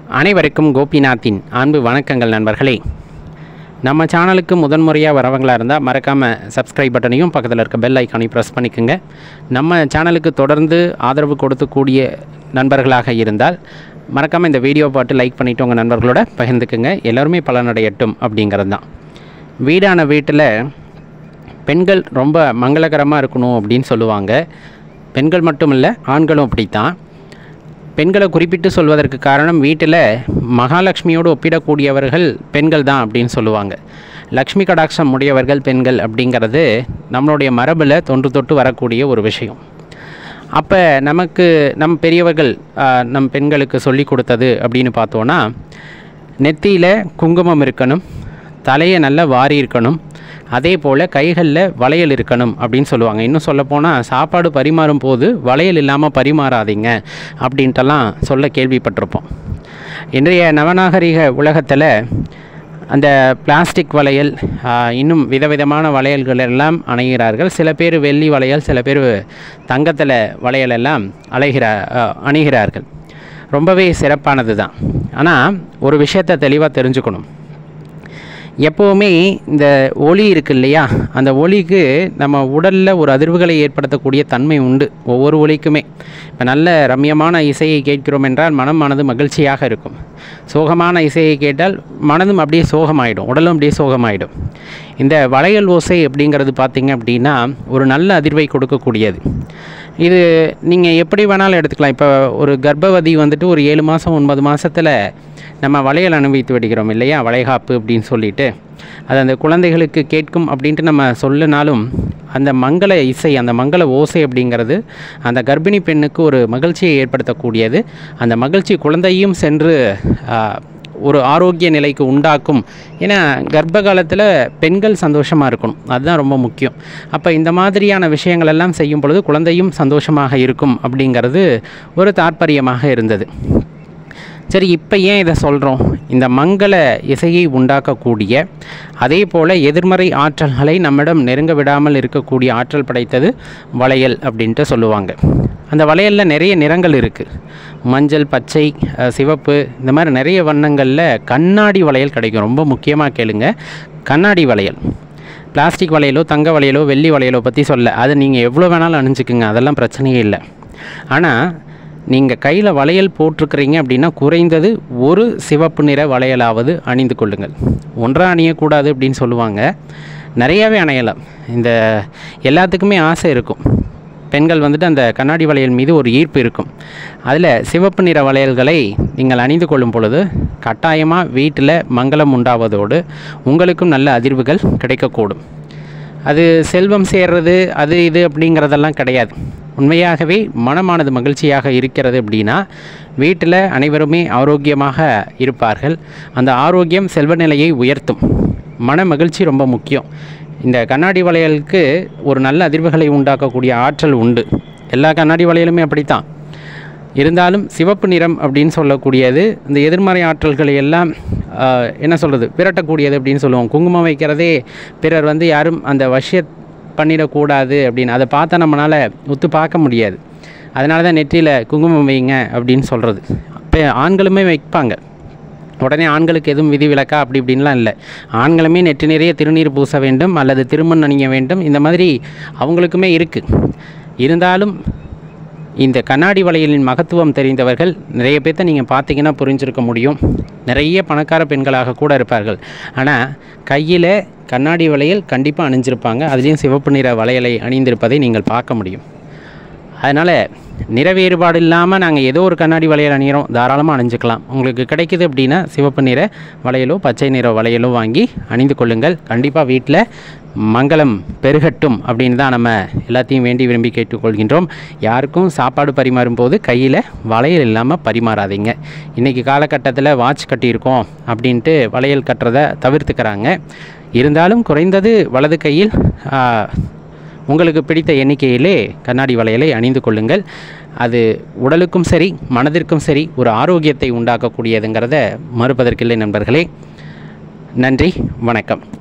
அனைவருக்கும் கோபிநாத்தின் அன்பு வணக்கங்கள் நண்பர்களே நம்ம சேனலுக்கு முதன்முறையாக வரவங்களா இருந்தால் மறக்காமல் சப்ஸ்கிரைப் பட்டனையும் பக்கத்தில் இருக்க பெல் ஐக்கானையும் ப்ரெஸ் பண்ணிக்கோங்க நம்ம சேனலுக்கு தொடர்ந்து ஆதரவு கொடுக்கக்கூடிய நண்பர்களாக இருந்தால் மறக்காமல் இந்த வீடியோ பார்த்து லைக் பண்ணிவிட்டு உங்கள் நண்பர்களோட பகிர்ந்துக்குங்க எல்லாருமே பலனடையட்டும் அப்படிங்கிறது தான் வீடான வீட்டில் பெண்கள் ரொம்ப மங்களகரமாக இருக்கணும் அப்படின்னு சொல்லுவாங்க பெண்கள் மட்டும் இல்லை ஆண்களும் அப்படித்தான் பெண்களை குறிப்பிட்டு சொல்வதற்கு காரணம் வீட்டில் மகாலட்சுமியோடு ஒப்பிடக்கூடியவர்கள் பெண்கள் தான் அப்படின்னு சொல்லுவாங்க லக்ஷ்மி கடாட்சம் உடையவர்கள் பெண்கள் அப்படிங்கிறது நம்மளுடைய மரபில் தொன்று தொட்டு வரக்கூடிய ஒரு விஷயம் அப்போ நமக்கு நம் பெரியவர்கள் ஆ, நம் பெண்களுக்கு சொல்லி கொடுத்தது அப்படின்னு பார்த்தோன்னா நெத்தியில் குங்குமம் இருக்கணும் தலையை நல்லா வாரி இருக்கணும் அதே போல் கைகளில் வளையல் இருக்கணும் அப்படின்னு சொல்லுவாங்க இன்னும் சொல்லப்போனால் சாப்பாடு பரிமாறும் போது வளையல் இல்லாமல் பரிமாறாதீங்க அப்படின்ட்டெல்லாம் சொல்ல கேள்விப்பட்டிருப்போம் இன்றைய நவநாகரிக உலகத்தில் அந்த பிளாஸ்டிக் வளையல் ஆ, இன்னும் விதவிதமான வளையல்கள் எல்லாம் அணைகிறார்கள் சில பேர் வெள்ளி வளையல் சில பேர் தங்கத்தில் வளையல் எல்லாம் அலைகிறா ஆ, அணிகிறார்கள் ரொம்பவே சிறப்பானது தான் ஆனால் ஒரு விஷயத்தை தெளிவாக தெரிஞ்சுக்கணும் எப்போவுமே இந்த ஒலி இருக்கு இல்லையா அந்த ஒலிக்கு நம்ம உடலில் ஒரு அதிர்வுகளை ஏற்படுத்தக்கூடிய தன்மை உண்டு ஒவ்வொரு ஒலிக்குமே இப்போ நல்ல ரம்யமான இசையை கேட்கிறோம் என்றால் மனமானது மகிழ்ச்சியாக இருக்கும் சோகமான இசையை கேட்டால் மனதும் அப்படியே சோகமாயிடும் உடலும் அப்படியே சோகமாயிடும் இந்த வளையல் ஓசை அப்படிங்கிறது பார்த்திங்க அப்படின்னா ஒரு நல்ல அதிர்வை கொடுக்கக்கூடியது இது நீங்கள் எப்படி வேணாலும் எடுத்துக்கலாம் இப்போ ஒரு கர்ப்பவதி வந்துட்டு ஒரு ஏழு மாதம் ஒன்பது மாதத்தில் நம்ம வளையல் அனுபவித்து விடுகிறோம் இல்லையா வளைகாப்பு அப்படின்னு சொல்லிட்டு அது அந்த குழந்தைகளுக்கு கேட்கும் அப்படின்ட்டு நம்ம சொல்லினாலும் அந்த மங்கள இசை அந்த மங்கள ஓசை அப்படிங்கிறது அந்த கர்ப்பிணி பெண்ணுக்கு ஒரு மகிழ்ச்சியை ஏற்படுத்தக்கூடியது அந்த மகிழ்ச்சி குழந்தையும் சென்று ஆ, ஒரு ஆரோக்கிய நிலைக்கு உண்டாக்கும் ஏன்னா கர்ப்ப காலத்தில் பெண்கள் சந்தோஷமாக இருக்கணும் அதுதான் ரொம்ப முக்கியம் அப்போ இந்த மாதிரியான விஷயங்கள் எல்லாம் செய்யும் பொழுது குழந்தையும் சந்தோஷமாக இருக்கும் அப்படிங்கிறது ஒரு தாற்பயமாக இருந்தது சரி இப்போ ஏன் இதை சொல்கிறோம் இந்த மங்கள இசையை உண்டாக்கக்கூடிய அதே போல் எதிர்மறை ஆற்றல்களை நம்மிடம் நெருங்க விடாமல் இருக்கக்கூடிய ஆற்றல் படைத்தது வளையல் அப்படின்ட்டு சொல்லுவாங்க அந்த வளையலில் நிறைய நிறங்கள் இருக்குது மஞ்சள் பச்சை அஹ், சிவப்பு இந்த மாதிரி நிறைய வண்ணங்களில் கண்ணாடி வளையல் கிடைக்கும் ரொம்ப முக்கியமாக கேளுங்க கண்ணாடி வளையல் பிளாஸ்டிக் வளையலோ தங்க வளையலோ வெள்ளி வளையலோ பற்றி சொல்ல அது நீங்கள் எவ்வளோ வேணாலும் அணிஞ்சுக்குங்க அதெல்லாம் பிரச்சனையே இல்லை ஆனால் நீங்கள் கையில் வளையல் போட்டிருக்கிறீங்க அப்படின்னா குறைந்தது ஒரு சிவப்பு நிற வளையலாவது அணிந்து கொள்ளுங்கள் ஒன்றா அணியக்கூடாது அப்படின்னு சொல்லுவாங்க நிறையாவே அணையலாம் இந்த எல்லாத்துக்குமே ஆசை இருக்கும் பெண்கள் வந்துட்டு அந்த கண்ணாடி வளையல் மீது ஒரு ஈர்ப்பு இருக்கும் அதில் சிவப்பு நிற வளையல்களை நீங்கள் அணிந்து கொள்ளும் பொழுது கட்டாயமாக வீட்டில் மங்களம் உண்டாவதோடு உங்களுக்கும் நல்ல அதிர்வுகள் கிடைக்கக்கூடும் அது செல்வம் சேர்றது அது இது அப்படிங்கிறதெல்லாம் கிடையாது உண்மையாகவே மனமானது மகிழ்ச்சியாக இருக்கிறது அப்படின்னா வீட்டில் அனைவருமே ஆரோக்கியமாக இருப்பார்கள் அந்த ஆரோக்கியம் செல்வ நிலையை உயர்த்தும் மன மகிழ்ச்சி ரொம்ப முக்கியம் இந்த கண்ணாடி வளையலுக்கு ஒரு நல்ல அதிர்வுகளை உண்டாக்கக்கூடிய ஆற்றல் உண்டு எல்லா கண்ணாடி வளையலுமே அப்படித்தான் இருந்தாலும் சிவப்பு நிறம் அப்படின்னு சொல்லக்கூடியது இந்த எதிர்மறை ஆற்றல்களை எல்லாம் ஆஹ், என்ன சொல்கிறது விரட்டக்கூடியது அப்படின்னு சொல்லுவோம் குங்குமம் வைக்கிறதே பிறர் வந்து யாரும் அந்த வசிய பண்ணிடக்கூடாது அப்படின்னு அதை பார்த்தா நம்மளால் உத்து பார்க்க முடியாது அதனால தான் நெற்றியில் குங்குமம் வைங்க அப்படின்னு சொல்கிறது இப்போ ஆண்களுமே வைப்பாங்க உடனே ஆண்களுக்கு எதுவும் விதி விலக்கா அப்படி இப்படின்லாம் இல்லை ஆண்களுமே நெற்றி நிறைய திருநீர் பூச வேண்டும் அல்லது திருமண் அணிய வேண்டும் இந்த மாதிரி அவங்களுக்குமே இருக்குது இருந்தாலும் இந்த கண்ணாடி வளையலின் மகத்துவம் தெரிந்தவர்கள் நிறைய பேர்த்த நீங்கள் பார்த்தீங்கன்னா புரிஞ்சிருக்க முடியும் நிறைய பணக்கார பெண்களாக கூட இருப்பார்கள் ஆனால் கையில் கண்ணாடி வளையல் கண்டிப்பாக அணிஞ்சிருப்பாங்க அதுலேயும் சிவப்பு நிற வளையலை அணிந்திருப்பதை நீங்கள் பார்க்க முடியும் அதனால் நிற வேறுபாடு இல்லாமல் நாங்கள் ஏதோ ஒரு கண்ணாடி வளையல் அணிகிறோம் தாராளமாக அணிஞ்சுக்கலாம் உங்களுக்கு கிடைக்குது அப்படின்னா சிவப்பு நிற வளையலோ பச்சை நிற வளையலோ வாங்கி அணிந்து கொள்ளுங்கள் கண்டிப்பாக வீட்டில் மங்களம் பெருகட்டும் அப்படின்னு தான் நம்ம எல்லாத்தையும் வேண்டி விரும்பி கேட்டுக்கொள்கின்றோம் யாருக்கும் சாப்பாடு பரிமாறும் போது கையில் வளையல் இல்லாமல் பரிமாறாதீங்க இன்றைக்கி காலகட்டத்தில் வாட்ச் கட்டியிருக்கோம் அப்படின்ட்டு வளையல் கட்டுறதை தவிர்த்துக்கிறாங்க இருந்தாலும் குறைந்தது வலது கையில் ஆ, உங்களுக்கு பிடித்த எண்ணிக்கையிலே கண்ணாடி வளையலை அணிந்து கொள்ளுங்கள் அது உடலுக்கும் சரி மனதிற்கும் சரி ஒரு ஆரோக்கியத்தை உண்டாக்கக்கூடியதுங்கிறத மறுப்பதற்கில்லை நண்பர்களே நன்றி வணக்கம்